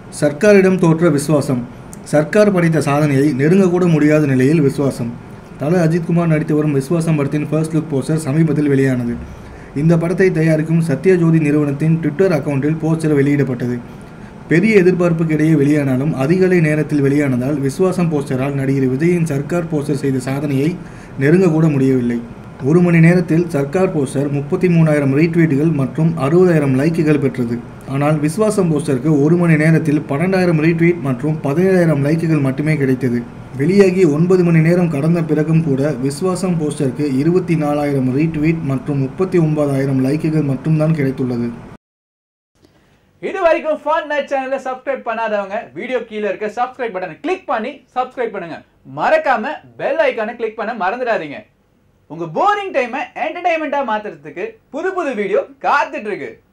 சர்க்காரிடம் தோற்ற விஸ்வாசம் சர்க்கார் படைத்த சாதனையை நெருங்கக்கூட முடியாத நிலையில் விஸ்வாசம் தல அஜித்குமார் நடித்து வரும் விஸ்வாசம் படத்தின் ஃபர்ஸ்ட் லுக் போஸ்டர் சமீபத்தில் வெளியானது இந்த படத்தை தயாரிக்கும் சத்யஜோதி நிறுவனத்தின் ட்விட்டர் அக்கவுண்டில் போஸ்டர் வெளியிடப்பட்டது பெரிய எதிர்பார்ப்புக்கு இடையே வெளியானாலும் அதிகாலை நேரத்தில் வெளியானதால் விஸ்வாசம் போஸ்டரால் நடிகர் விஜயின் சர்க்கார் போஸ்டர் செய்த சாதனையை நெருங்கக்கூட முடியவில்லை ஒரு மணி நேரத்தில் சர்க்கார் போஸ்டர் முப்பத்தி மூணாயிரம் ரீட்வீட்டுகள் மற்றும் அறுபதாயிரம் லைக்குகள் பெற்றது ஆனால் விஸ்வாசம் போஸ்டருக்கு ஒரு மணி நேரத்தில் பன்னெண்டாயிரம் ரீட்வீட் மற்றும் பதினேழாயிரம் லைக்குகள் மட்டுமே கிடைத்தது வெளியாகி ஒன்பது மணி நேரம் கடந்த பிறகும் கூட விஸ்வாசம் போஸ்டருக்கு இருபத்தி நாலாயிரம் ரீட்வீட் மற்றும் முப்பத்தி ஒன்பதாயிரம் லைக்குகள் மட்டும்தான் கிடைத்துள்ளது இது வரைக்கும் ஃபன் நைட் சேனலை சப்ஸ்கிரைப் பண்ணாதவங்க வீடியோ கீழே இருக்க சப்ஸ்கிரைப் பட்டனை கிளிக் பண்ணி சப்ஸ்கிரைப் பண்ணுங்க மறக்காம பெல் ஐக்கானை கிளிக் பண்ண மறந்துடாதீங்க உங்க போரிங் டைமை என்டர்டைன்மெண்ட்டா மாத்துறதுக்கு புது புது வீடியோ காத்துட்டு இருக்கு